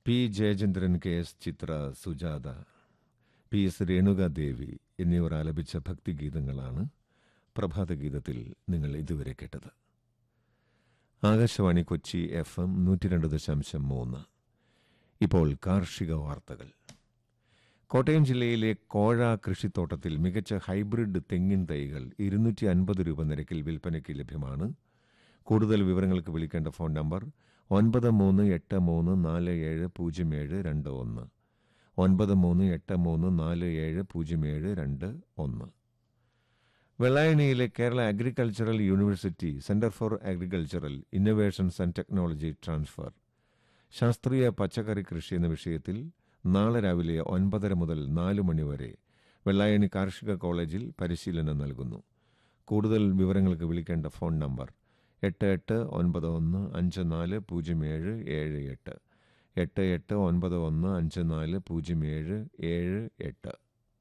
P Jayachandran K S Chithra Sujatha P S Renukadevi എന്നിവർ ആലപിച്ച ഭക്തിഗീതങ്ങളാണ് പ്രഭാതഗീതത്തിൽ നിങ്ങൾ ഇതുവരെ കേട്ടത് ആകാശവാണി കൊച്ചി എഫ് എം നൂറ്റി രണ്ട് ദശാംശം മൂന്ന് ഇപ്പോൾ കാർഷിക വാർത്തകൾ കോട്ടയം ജില്ലയിലെ കോഴ കൃഷിത്തോട്ടത്തിൽ മികച്ച ഹൈബ്രിഡ് തെങ്ങിൻ തൈകൾ ഇരുന്നൂറ്റി അൻപത് രൂപ നിരക്കിൽ വിൽപ്പനയ്ക്ക് ലഭ്യമാണ് കൂടുതൽ വിവരങ്ങൾക്ക് വിളിക്കേണ്ട ഫോൺ നമ്പർ ഒൻപത് മൂന്ന് എട്ട് മൂന്ന് നാല് ഏഴ് പൂജ്യം ഏഴ് രണ്ട് ഒന്ന് ഒൻപത് മൂന്ന് എട്ട് മൂന്ന് നാല് ഏഴ് പൂജ്യം ഏഴ് രണ്ട് ഒന്ന് വെള്ളായണിയിലെ Kerala agricultural university centre for agricultural innovations and technology transfer ശാസ്ത്രീയ പച്ചക്കറി കൃഷി എന്ന വിഷയത്തിൽ നാളെ രാവിലെ ഒൻപതര മുതൽ നാല് മണിവരെ വെള്ളായണി കാർഷിക കോളേജിൽ പരിശീലനം നൽകുന്നു കൂടുതൽ വിവരങ്ങൾക്ക് വിളിക്കേണ്ട ഫോൺ നമ്പർ എട്ട് എട്ട് ഒൻപത് ഒന്ന് അഞ്ച് നാല് പൂജ്യം ഏഴ് ഏഴ് എട്ട് എട്ട് എട്ട് ഒൻപത് ഒന്ന് അഞ്ച് നാല് പൂജ്യം ഏഴ് ഏഴ് എട്ട്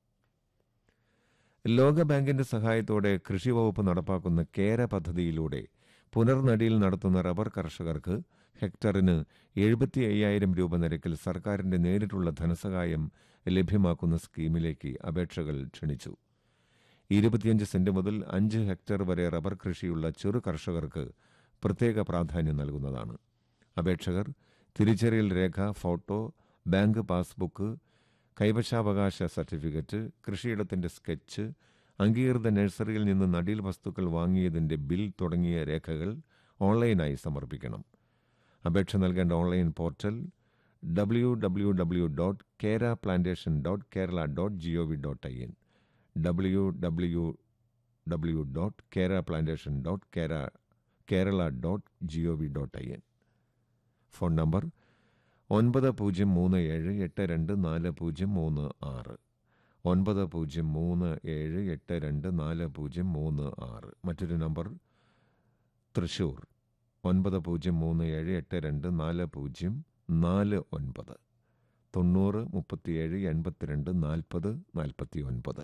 ലോകബാങ്കിന്റെ സഹായത്തോടെ കൃഷി വകുപ്പ് നടപ്പാക്കുന്ന കേര പദ്ധതിയിലൂടെ പുനർനടിയിൽ നടത്തുന്ന റബ്ബർ കർഷകർക്ക് ഹെക്ടറിന് എഴുപത്തി അയ്യായിരം രൂപ നിരക്കിൽ സർക്കാരിന്റെ നേരിട്ടുള്ള ധനസഹായം ലഭ്യമാക്കുന്ന സ്കീമിലേക്ക് അപേക്ഷകൾ ക്ഷണിച്ചു ഇരുപത്തിയഞ്ച് സെന്റ് മുതൽ അഞ്ച് ഹെക്ടർ വരെ റബ്ബർ കൃഷിയുള്ള ചെറു കർഷകർക്ക് പ്രത്യേക പ്രാധാന്യം നൽകുന്നതാണ് അപേക്ഷകർ തിരിച്ചറിയൽ രേഖ ഫോട്ടോ ബാങ്ക് പാസ്ബുക്ക് കൈവശാവകാശ സർട്ടിഫിക്കറ്റ് കൃഷിയിടത്തിന്റെ സ്കെച്ച് അംഗീകൃത നഴ്സറിയിൽ നിന്ന് നടീൽ വസ്തുക്കൾ വാങ്ങിയതിന്റെ ബിൽ തുടങ്ങിയ രേഖകൾ ഓൺലൈനായി സമർപ്പിക്കണം അപേക്ഷ നൽകേണ്ട online portal W W W dot Kera plantation dot Kerala dot G O V dot I N W W W dot Kera plantation dot Kera Kerala dot G O V dot I N phone number ഒൻപത് പൂജ്യം മൂന്ന് ഏഴ് എട്ട് രണ്ട് നാല് പൂജ്യം മൂന്ന് ആറ് ഒൻപത് പൂജ്യം മൂന്ന് ഏഴ് എട്ട് രണ്ട് നാല് പൂജ്യം മൂന്ന് ആറ് മറ്റൊരു നമ്പർ തൃശൂർ ഒൻപത് പൂജ്യം മൂന്ന് ഏഴ് എട്ട് രണ്ട് നാല് പൂജ്യം നാല് ഒൻപത് തൊണ്ണൂറ് മുപ്പത്തിയേഴ് എൺപത്തിരണ്ട് നാൽപ്പത് നാൽപ്പത്തി ഒൻപത്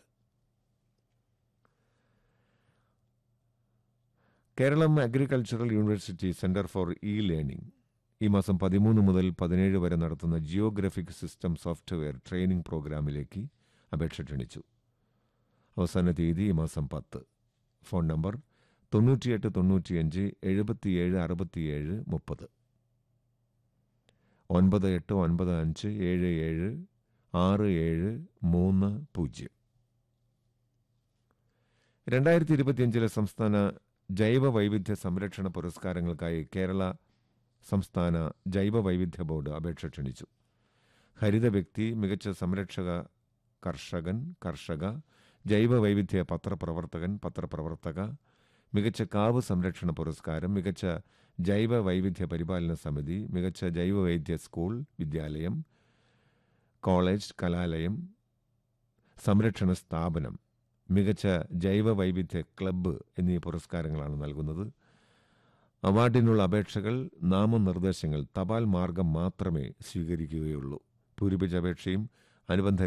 Keralam agricultural university centre for E learning ഈ മാസം പതിമൂന്ന് മുതൽ പതിനേഴ് വരെ നടത്തുന്ന ജിയോഗ്രഫിക് സിസ്റ്റം സോഫ്റ്റ്വെയർ ട്രെയിനിംഗ് പ്രോഗ്രാമിലേക്ക് അപേക്ഷ ക്ഷണിച്ചു അവസാന തീയതി ഈ മാസം പത്ത് ഫോൺ നമ്പർ തൊണ്ണൂറ്റിയെട്ട് തൊണ്ണൂറ്റിയഞ്ച് എഴുപത്തിയേഴ് അറുപത്തിയേഴ് മുപ്പത് ഒൻപത് എട്ട് ഒൻപത് അഞ്ച് ഏഴ് ഏഴ് ആറ് ഏഴ് മൂന്ന് പൂജ്യം രണ്ടായിരത്തി ഇരുപത്തിയഞ്ചിലെ സംസ്ഥാന ജൈവ വൈവിധ്യ സംരക്ഷണ പുരസ്കാരങ്ങൾക്കായി കേരള സംസ്ഥാന ജൈവ വൈവിധ്യ ബോർഡ് അപേക്ഷ ക്ഷണിച്ചു ഹരിത വ്യക്തി മികച്ച സംരക്ഷക കർഷകൻ കർഷക ജൈവ വൈവിധ്യ പത്രപ്രവർത്തകൻ പത്രപ്രവർത്തക മികച്ച കാവ് സംരക്ഷണ പുരസ്കാരം മികച്ച ജൈവ വൈവിധ്യ പരിപാലന സമിതി മികച്ച ജൈവ വൈദ്യ സ്കൂൾ വിദ്യാലയം കോളേജ് കലാലയം സംരക്ഷണ സ്ഥാപനം മികച്ച ജൈവ വൈവിധ്യ ക്ലബ്ബ് എന്നീ പുരസ്കാരങ്ങളാണ് നൽകുന്നത് അവാർഡിനുള്ള അപേക്ഷകൾ നാമനിർദ്ദേശങ്ങൾ തപാൽ മാർഗം മാത്രമേ സ്വീകരിക്കുകയുള്ളൂ പൂരിപ്പിച്ച അപേക്ഷയും അനുബന്ധ